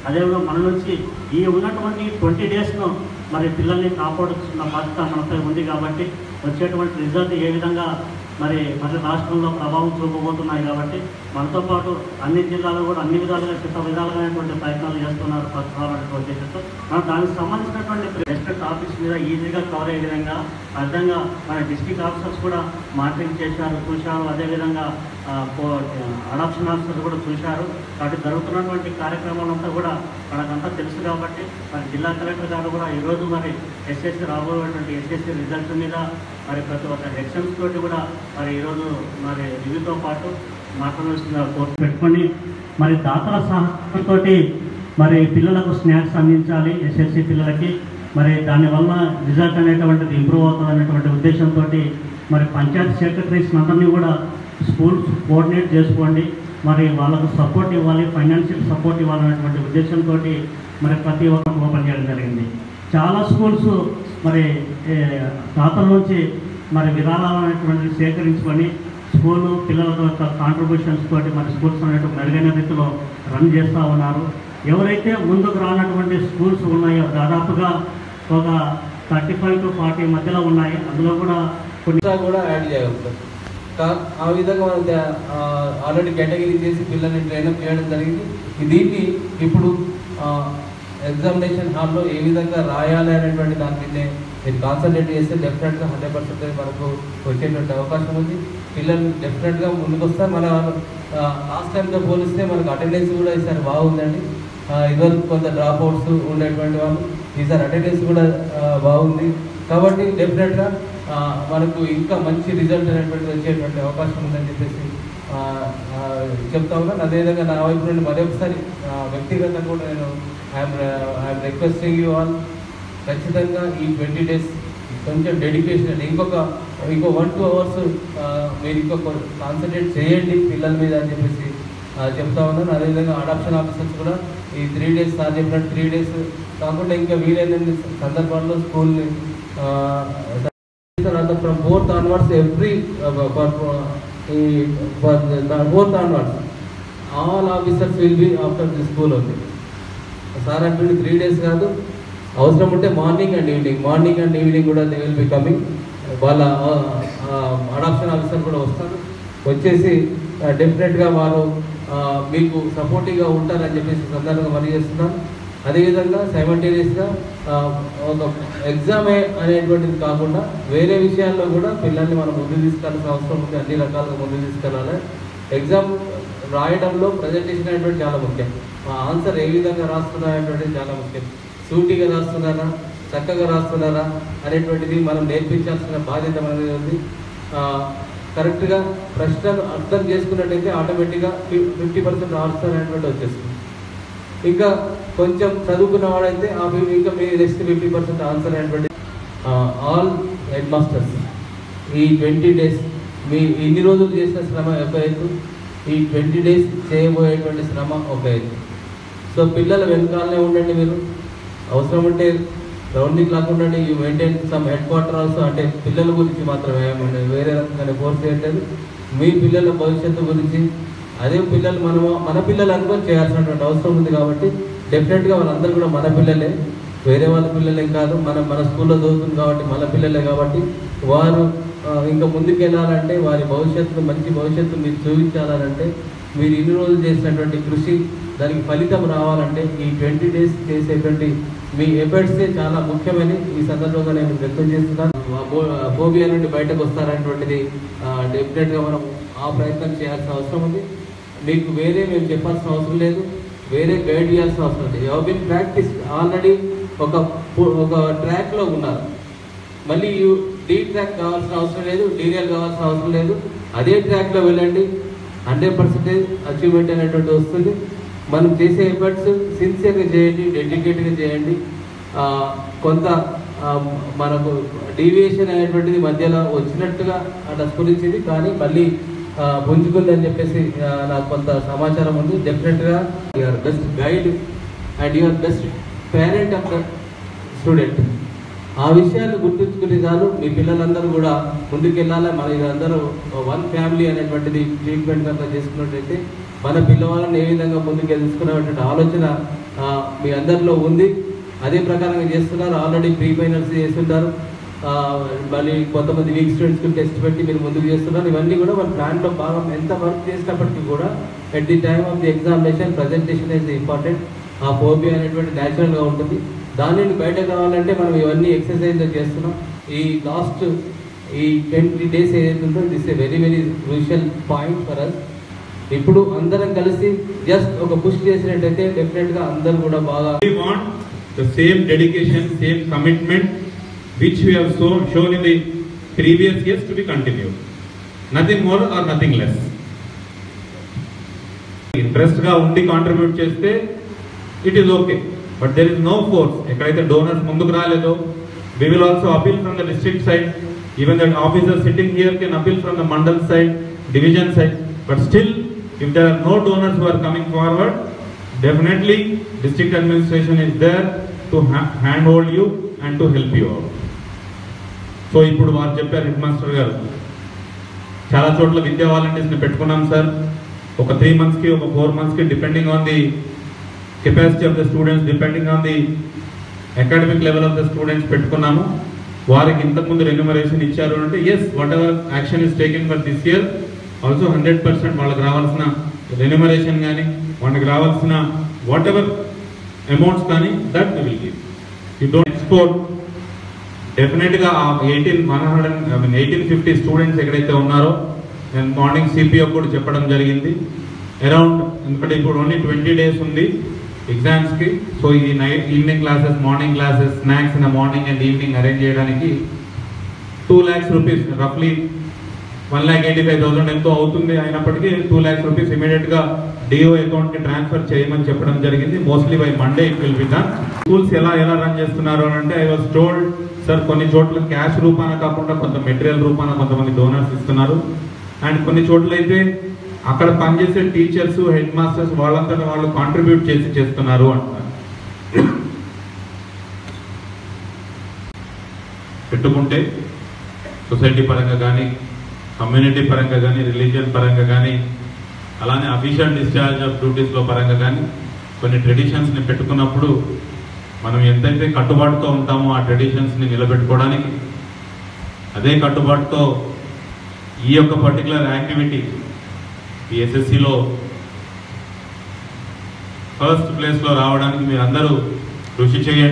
అదేవిధంగా మన నుంచి ఈ ఉన్నటువంటి ట్వంటీ డేస్ను మరి పిల్లల్ని కాపాడుతున్న బాధ్యత మనపై ఉంది కాబట్టి వచ్చేటువంటి రిజల్ట్ ఏ విధంగా మరి మరి రాష్ట్రంలో ప్రభావం చూపబోతున్నాయి కాబట్టి మనతో పాటు అన్ని జిల్లాలు కూడా అన్ని విధాలుగా చిత్త విధాలుగానేటువంటి ప్రయత్నాలు చేస్తున్నారు ప్రస్తుతం ఉద్దేశంతో మనం దానికి సంబంధించినటువంటి ప్రెసిడెంట్ ఆఫీస్ మీద ఈజీగా కవర్ అయ్యే విధంగా అర్థంగా మన డిస్ట్రిక్ట్ ఆఫీసర్స్ కూడా మానిటరింగ్ చేశారు చూశారు అదేవిధంగా అడాప్షన్ ఆఫీసర్స్ కూడా చూశారు కాబట్టి జరుగుతున్నటువంటి కార్యక్రమాలంతా కూడా మనకంతా తెలుసు కాబట్టి మరి జిల్లా కలెక్టర్ గారు కూడా ఈరోజు మరి ఎస్ఎస్సి రాబోయేటువంటి ఎస్ఎస్సి రిజల్ట్స్ మీద మరి ప్రతి ఒక్క ఎగ్జామ్స్ తోటి కూడా మరి ఈరోజు మరి రివ్యూతో పాటు మాట్లాడాల్సిన కోర్టు పెట్టుకొని మరి దాతల సహాయంతో మరి పిల్లలకు స్నాక్స్ అందించాలి ఎస్ఎస్సి పిల్లలకి మరి దానివల్ల రిజల్ట్ అనేటువంటిది ఇంప్రూవ్ అవుతుంది అనేటువంటి ఉద్దేశంతో మరి పంచాయతీ సెక్రటరీస్ అందరినీ కూడా స్కూల్స్ కోఆర్డినేట్ చేసుకోండి మరి వాళ్ళకు సపోర్ట్ ఇవ్వాలి ఫైనాన్షియల్ సపోర్ట్ ఇవ్వాలనేటువంటి ఉద్దేశంతో మరి ప్రతి ఒక్కరికి ఓపెన్ చేయడం జరిగింది చాలా స్కూల్స్ మరి ఏ, దాతల నుంచి మరి విరాళాలు అనేటువంటివి సేకరించుకొని స్కూలు పిల్లల యొక్క కాంట్రిబ్యూషన్స్ తోటి మరి స్కూల్స్ అనేటువంటి మెరుగైన రీతిలో రన్ చేస్తూ ఉన్నారు ఎవరైతే ముందుకు రానటువంటి స్కూల్స్ ఉన్నాయో దాదాపుగా ఒక థర్టీ ఫైవ్ టు ఫార్టీ మధ్యలో ఉన్నాయి అందులో కూడా కొన్ని ఎక్స్ట్రా కూడా యాడ్ చేయగలుగుతాం కా- ఆ విధంగా మనం ఆల్రెడీ కేటగిరీ చేసి పిల్లల్ని ట్రైనప్ చేయడం జరిగింది ఈ దీన్ని ఇప్పుడు ఎగ్జామినేషన్ హాల్లో ఏ విధంగా రాయాలి అనేటువంటి దాని మీదే మీరు కాన్సన్ట్రేట్ చేస్తే డెఫినెట్గా హండ్రెడ్ పర్సెంటేజ్ మనకు వచ్చేటువంటి అవకాశం ఉంది పిల్లలు డెఫినెట్గా ముందుకు వస్తారు మన లాస్ట్ టైంతో పోలిస్తే మనకు అటెండెన్స్ కూడా ఈసారి బాగుందండి ఆ, ఇదివరకు కొంత డ్రాప్ అవుట్స్ ఉండేటువంటి వాళ్ళు ఈసారి అటెండెన్స్ కూడా ఆ, బాగుంది కాబట్టి డెఫినెట్గా ఆ, మనకు ఇంకా మంచి రిజల్ట్ అనేటువంటిది వచ్చేటువంటి అవకాశం ఉందని చెప్పేసి ఆ, ఆ, చెప్తా ఉన్నాను అదేవిధంగా నా వైపు నుండి మరొకసారి ఆ, వ్యక్తిగతంగా కూడా నేను I'm I'm requesting you all ఖచ్చితంగా ఈ ట్వంటీ డేస్ కొంచెం డెడికేషన్ ఇంకొక ఇంకో వన్ టూ అవర్స్ మీరు ఇంకొక కాన్సన్ట్రేట్ చేయండి పిల్లల మీద అని చెప్పేసి ఆ, చెప్తా ఉన్నాను అదేవిధంగా అడాప్షన్ ఆఫీసర్స్ కూడా ఈ త్రీ డేస్ సార్ చెప్పినట్టు త్రీ డేస్ కాకుండా ఇంకా వీలైన సందర్భాల్లో స్కూల్ని తర్వాత ఫ్రమ్ ఫోర్త్ ఆన్వర్డ్స్ ఎవ్రీ ఈ fourth onwards all officers will be after the school only sir అంటే త్రీ డేస్ కాదు అవసరం ఉంటే morning and evening morning and evening కూడా దే విల్ బి కమింగ్ వాళ్ళ అడాప్షన్ ఆఫీసర్ కూడా వస్తారు వచ్చేసి డెఫినెట్గా వారు ఆ, మీకు సపోర్టివ్గా ఉంటారని చెప్పేసి సందర్భంగా మరి చేస్తున్నాం అదేవిధంగా సైమల్టేనియస్గా ఒక ఎగ్జామే అనేటువంటిది కాకుండా వేరే విషయాల్లో కూడా పిల్లల్ని మనం ముందు తీసుకెళ్ళాల్సిన అవసరం ఉంది అన్ని రకాలుగా ముందు తీసుకెళ్ళాలి ఎగ్జామ్ రాయడంలో ప్రజెంటేషన్ అనేటువంటి చాలా ముఖ్యం ఆ ఆన్సర్ ఏ విధంగా రాస్తున్నారు అనేటువంటిది చాలా ముఖ్యం సూటిగా రాస్తున్నారా చక్కగా రాస్తున్నారా అనేటువంటిది మనం నేర్పించాల్సిన బాధ్యత మన మీద ఉంది ఆ, కరెక్ట్గా ప్రశ్నలు అర్థం చేసుకున్నట్టయితే ఆటోమేటిక్గా ఫిఫ్టీ పర్సెంట్ ఆన్సర్ అనేటువంటి వచ్చేస్తుంది ఇంకా కొంచెం చదువుకున్న వాడైతే ఆ ఫి- ఇంకా మీ నెక్స్ట్ ఫిఫ్టీ పర్సెంట్ ఆన్సర్ అనేటువంటి ఆల్ హెడ్ మాస్టర్స్ ఈ ట్వంటీ డేస్ మీ ఇన్ని రోజులు చేసిన శ్రమ ఒక ఎత్తు ఈ ట్వంటీ డేస్ చేయబోయేటువంటి శ్రమ ఒక ఎత్తు సో పిల్లల వెనకాలనే ఉండండి మీరు అవసరం ఉంటే రౌండ్ ది క్లాక్ ఉండండి you maintain some headquarter also అంటే పిల్లల గురించి మాత్రమే ఏమీ వేరే రకంగా ఫోర్స్ చేయట్లేదు మీ పిల్లల భవిష్యత్తు గురించి అదే పిల్లలు మనము మన పిల్లలు అనుకొని చేయాల్సినటువంటి అవసరం ఉంది కాబట్టి డెఫినెట్గా వాళ్ళందరూ కూడా మన పిల్లలే వేరే వాళ్ళ పిల్లలే కాదు మనం మన స్కూల్లో చదువుతుంది కాబట్టి మన పిల్లలే కాబట్టి వారు ఆ, ఇంకా ముందుకు వెళ్ళాలంటే వారి భవిష్యత్తు మంచి భవిష్యత్తు మీరు చూపించాలంటే మీరు ఇన్ని రోజులు చేసినటువంటి కృషి దానికి ఫలితం రావాలంటే ఈ ట్వంటీ డేస్ చేసేటువంటి మీ ఎఫర్ట్సే చాలా ముఖ్యమని ఈ సందర్భంగా నేను వ్యక్తం చేస్తున్నాను ఫోబియా నుండి బయటకు వస్తారనేటువంటిది డెఫినెట్గా మనం ఆ ప్రయత్నం చేయాల్సిన అవసరం ఉంది మీకు వేరే మేము చెప్పాల్సిన అవసరం లేదు వేరే గైడ్ చేయాల్సిన అవసరం లేదు యూ బిన్ ప్రాక్టీస్ ఆల్రెడీ ఒక ఒక ట్రాక్లో ఉన్నారు మళ్ళీ డీ ట్రాక్ కావాల్సిన అవసరం లేదు డీరియల్ కావాల్సిన అవసరం లేదు అదే ట్రాక్లో వెళ్ళండి హండ్రెడ్ పర్సెంటేజ్ అచీవ్మెంట్ అనేటువంటి వస్తుంది మనం చేసే ఎఫర్ట్స్ సిన్సియర్గా చేయండి డెడికేట్గా చేయండి ఆ, కొంత ఆ, మనకు డీవియేషన్ అనేటువంటిది మధ్యలో వచ్చినట్టుగా అట్లా స్ఫురించింది కానీ మళ్ళీ ఆ, పుంజుకుందని చెప్పేసి ఆ, నాకు కొంత సమాచారం ఉంది డెఫినెట్గా your best guide and your best parent of the student ఆ విషయాలు గుర్తుంచుకునే చాలు మీ పిల్లలందరూ కూడా ముందుకెళ్ళాలి మన ఇదందరూ వన్ ఫ్యామిలీ అనేటువంటిది ట్రీట్మెంట్ కనుక చేసుకున్నట్టయితే మన పిల్లవాళ్ళని ఏ విధంగా ముందుకు తీసుకునేటువంటి ఆలోచన ఆ, మీ అందరిలో ఉంది అదే ప్రకారంగా చేస్తున్నారు ఆల్రెడీ ప్రీ ఫైనల్స్ చేస్తుంటారు ఆ, మళ్ళీ కొంతమంది వీక్ స్టూడెంట్స్కి టెస్ట్ పెట్టి మీరు ముందుకు చేస్తున్నారు ఇవన్నీ కూడా మన ప్లాన్లో బాగా ఎంత వర్క్ చేసినప్పటికీ కూడా at the time of the examination presentation is important ఆ ఫోబియా అనేటువంటి న్యాచురల్గా ఉంటుంది దాని నుండి బయటకు రావాలంటే మనం ఇవన్నీ ఎక్సర్సైజ్ చేస్తున్నాం ఈ లాస్ట్ ఈ ట్వంటీ డేస్ ఏదైతే ఉందో this a very very crucial point for us ఇప్పుడు అందరం కలిసి జస్ట్ ఒక పుష్ చేసినట్టయితే డెఫినెట్గా అందరూ కూడా బాగా We want the same dedication, same commitment which we have so, shown in the previous years to be continued. Nothing more or nothing less. Interest గా ఉండి కాంట్రిబ్యూట్ చేస్తే it is okay but there is no force ఎక్కడైతే donors ముందుకు రాలేదో we will also appeal from the district side even that officer sitting here can appeal from the mandal side division side but still if there are no donors who are coming forward definitely district administration is there to hand hold you and to help you out so ఇప్పుడు వారు చెప్పారు head master గారు చాలా చోట్ల విద్యా volunteers ని పెట్టుకున్నాం sir ఒక త్రీ మంత్స్ కి ఒక ఫోర్ మంత్స్ కి depending on the capacity of the students depending on the academic level of the students పెట్టుకున్నాము వారికి ఇంతకుముందు రెన్యూమరేషన్ ఇచ్చారు అంటే yes whatever action is taken for this year also hundred percent వాళ్ళకి రావాల్సిన రెన్యూమరేషన్ కానీ వాళ్ళకి రావాల్సిన వాట్ ఎవర్ అమౌంట్స్ కానీ that will give you don't export definite గా ఆ eighteen one hundred I mean eighteen fifty students ఎక్కడైతే ఉన్నారో నేను మార్నింగ్ సిపిఎఫ్ కూడా చెప్పడం జరిగింది అరౌండ్ ఎందుకంటే ఇప్పుడు ఓన్లీ ట్వంటీ డేస్ ఉంది ఎగ్జామ్స్ కి సో ఈ night evening classes morning classes snacks in morning and evening arrange చేయడానికి టూ ల్యాక్స్ రూపీస్ రఫ్లీ one lakh eighty five thousand ఎంతో అవుతుంది అయినప్పటికీ టూ ల్యాక్స్ రూపీస్ ఇమీడియట్ గా డిఓ అకౌంట్ కి ట్రాన్స్ఫర్ చేయమని చెప్పడం జరిగింది mostly by Monday it will be done schools ఎలా ఎలా రన్ చేస్తున్నారు అని అంటే ఐ వాస్ టోల్డ్ సార్ కొన్ని చోట్ల క్యాష్ రూపాన కాకుండా కొంత మెటీరియల్ రూపాన కొంతమంది డోనర్స్ ఇస్తున్నారు అండ్ కొన్ని చోట్ల అయితే అక్కడ పనిచేసే టీచర్స్ హెడ్ మాస్టర్స్ వాళ్ళంతటా వాళ్ళు కాంట్రిబ్యూట్ చేసి చేస్తున్నారు అంటున్నారు పెట్టుకుంటే సొసైటీ పరంగా కానీ కమ్యూనిటీ పరంగా కానీ రిలీజియన్ పరంగా కానీ అలానే అఫీషియల్ డిశ్చార్జ్ ఆఫ్ డ్యూటీస్లో పరంగా కానీ కొన్ని ట్రెడిషన్స్ని పెట్టుకున్నప్పుడు మనం ఎంతైతే కట్టుబాటుతో ఉంటామో ఆ ట్రెడిషన్స్ని నిలబెట్టుకోవడానికి అదే కట్టుబాటుతో ఈ యొక్క పర్టికులర్ యాక్టివిటీ ఈ ఎస్ఎస్సిలో ఫస్ట్ ప్లేస్లో రావడానికి మీరు అందరూ కృషి చేయండి